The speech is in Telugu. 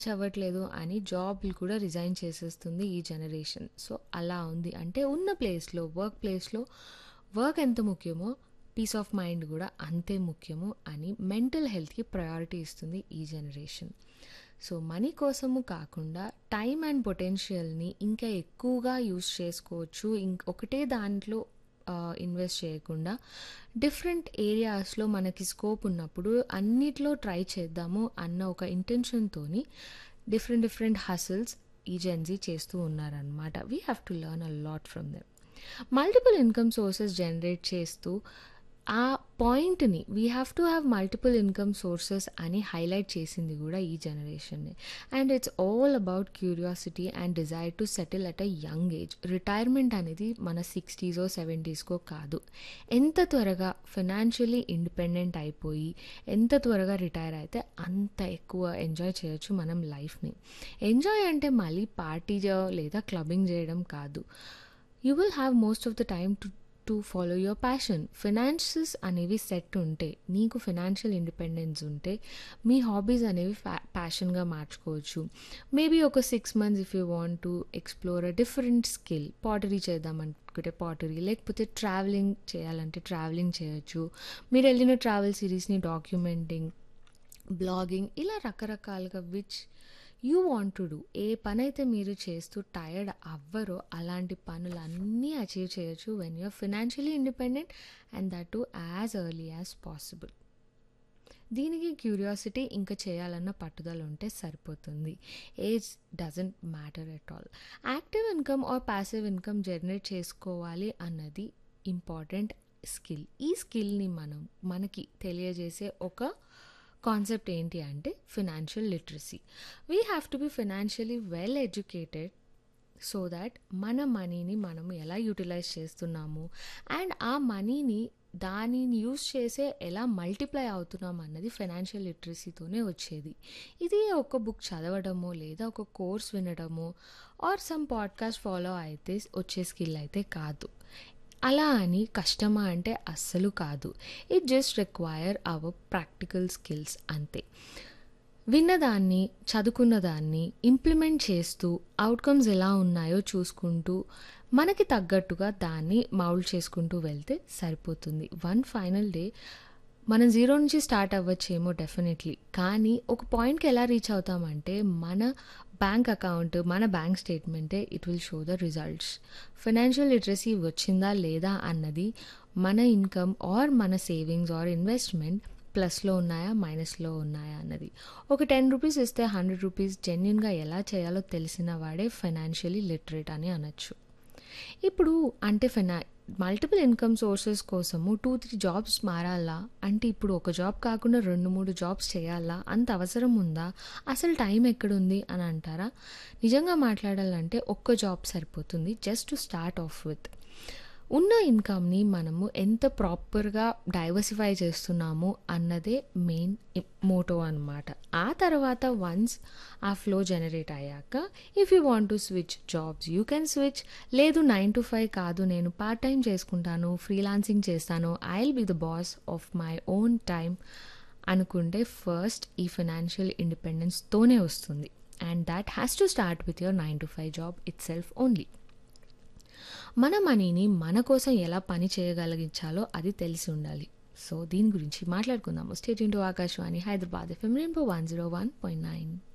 అవ్వట్లేదు అని జాబ్‌లు కూడా రిజైన్ చేసేస్తుంది ఈ జనరేషన్. సో, అలా ఉంది. అంటే ఉన్న ప్లేస్‌లో, వర్క్ ప్లేస్‌లో వర్క్ ఎంత ముఖ్యమో, పీస్ ఆఫ్ మైండ్ గూడా అంతే ముఖ్యము అని మెంటల్ హెల్త్‌కి ప్రయారిటీ ఇస్తుంది ఈ జనరేషన్. సో, మనీ కోసము కాకుండా టైమ్ అండ్ పొటెన్షియల్‌ని ఇంకా ఎక్కువగా యూజ్ చేసుకోవచ్చు. ఇంక్ ఒకటే దాంట్లో ఆహ్, ఇన్వెస్ట్ చేయకుండా డిఫరెంట్ ఏరియాస్‌లో మనకి స్కోప్ ఉన్నప్పుడు అన్నిట్లో ట్రై చేద్దాము అన్న ఒక ఇంటెన్షన్‌తోని డిఫరెంట్ డిఫరెంట్ హసల్స్ ఈ జెన్‌జీ చేస్తూ ఉన్నారనమాట. We have to learn a lot from them. Multiple income sources generate చేస్తూ ఆ పాయింట్‌ని we have to have multiple income sources అని హైలైట్ చేసింది గూడా ఈ జనరేషనే. And it's all about curiosity and desire to settle at a young age. Retirement అనేది మన 60సో, 70స్‌కో కాదు. ఎంత త్వరగా ఫైనాన్షియల్లీ ఇండిపెండెంట్ అయిపోయి, ఎంత త్వరగా రిటైర్ అయితే అంత ఎక్కువ ఎంజాయ్ చేయొచ్చు మనం లైఫ్‌ని. ఎంజాయ్ అంటే మళ్ళీ పార్టీ జో లేదా క్లబ్బింగ్ జేయడం కాదు. You will have most of the time to to follow your passion. Finances అనేవి సెట్ ఉంటే, నీకు ఫైనాన్షియల్ ఇండిపెండెన్స్ ఉంటే, మీ హాబీస్ అనేవి ఫ్యా ప్యాషన్‌గా మార్చుకోవచ్చు. మేబీ ఒక 6 months if you want to explore a different skill pottery చేద్దామనుకుంటే పాటరీ, లేకపోతే ట్రావెలింగ్ చేయాలంటే ట్రావెలింగ్ చేయొచ్చు. మీరెళ్ళిన ట్రావెల్ సిరీస్‌ని డాక్యుమెంటింగ్, బ్లాగింగ్ ఇలా రకరకాలుగా which you want to do. ఏ పనైతే మీరు చేస్తూ టైర్డ్ అవ్వరో అలాంటి పనులన్నీ అచీవ్ చేయొచ్చు when you are financially independent and that too as early as possible. దీనికి క్యూరియాసిటీ ఇంకా చేయాలన్న పట్టుదల ఉంటే సరిపోతుంది. Age doesn't matter at all. Active income are passive income generate చేసుకోవాలి అన్నది ఇంపార్టెంట్ స్కిల్. ఈ స్కిల్‌ని మనం మనకి తెలియజేసే ఒక కాన్సెప్ట్ ఏంటి అంటే financial literacy. We have to be financially well educated so thought మన మనీని మనం ఎలా యుటిలైజ్ చేస్తున్నాము అండ్ ఆ మనీని దానిని యూజ్ చేసే ఎలా మల్టిప్లై అవుతున్నాం అన్నది ఫైనాన్షియల్ లిటరసీతోనే వచ్చేది. ఇది ఒక బుక్ చదవడమో, లేదా ఒక కోర్స్ వినడమో ఆర్ సమ్ పాడ్‌కాస్ట్ ఫాలో అయితే వచ్చే స్కిల్ అయితే కాదు. అలా అని కష్టమా అంటే అస్సలు కాదు. It just require our practical skills అంతే. విన్నదాన్ని, చదువుకున్నదాన్ని ఇంప్లిమెంట్ చేస్తూ ఔట్‌కమ్స్ ఎలా ఉన్నాయో చూసుకుంటూ, మనకి తగ్గట్టుగా దాన్ని మౌల్డ్ చేసుకుంటూ వెళ్తే సరిపోతుంది. వన్ ఫైనల్ డే మనం జీరో నుంచి స్టార్ట్ అవ్వచ్చేమో డెఫినెట్‌లీ. కానీ ఒక పాయింట్‌కి ఎలా రీచ్ అవుతామంటే మన బ్యాంక్ అకౌంట్, మన బ్యాంక్ స్టేట్‌మెంటే it will show the results. Financial literacy వచ్చిందా లేదా అన్నది మన ఇన్‌కమ్ ఆర్ మన సేవింగ్స్ ఆర్ ఇన్వెస్ట్‌మెంట్ ప్లస్‌లో ఉన్నాయా, మైనస్‌లో ఉన్నాయా అన్నది. ఒక రూ. 10 ఇస్తే రూ. 100 జెన్యూన్‌గా ఎలా చేయాలో తెలిసిన వాడే ఫైనాన్షియల్లీ లిటరేట్ అని అనొచ్చు. ఇప్పుడు అంటే ఫైనా మల్టిపుల్ ఇన్‌కమ్ సోర్సెస్ కోసము 2, 3 జాబ్స్ మారాలా? అంటే ఇప్పుడు ఒక జాబ్ కాకుండా 2, 3 జాబ్స్ చేయాలా? అంత అవసరం ఉందా? అసలు టైం ఎక్కడుంది అని అంటారా? నిజంగా మాట్లాడాలంటే ఒక్క జాబ్ సరిపోతుంది just to start off with. ఉన్న ఇన్‌కమ్‌ని మనము ఎంత ప్రాపర్‌గా డైవర్సిఫై చేస్తున్నాము అన్నదే మెయిన్ ఇ మోటో అనమాట. ఆ తర్వాత వన్స్ ఆ ఫ్లో జనరేట్ అయ్యాక if you want to switch jobs you can switch. లేదు 9-5 కాదు నేను పార్ట్ టైమ్ చేసుకుంటాను, ఫ్రీలాన్సింగ్ చేస్తాను, I will be the boss of my own time అనుకుంటే ఫస్ట్ ఈ ఫైనాన్షియల్ ఇండిపెండెన్స్‌తోనే వస్తుంది. And thought has to start with your 9-5 job itself only. మన మనీని మన కోసం ఎలా పని చేయగలిగించాలో అది తెలిసి ఉండాలి. సో, దీని గురించి మాట్లాడుకుందాము. Stay tune to Akashvani Hyderabad FM rainbow 101.9.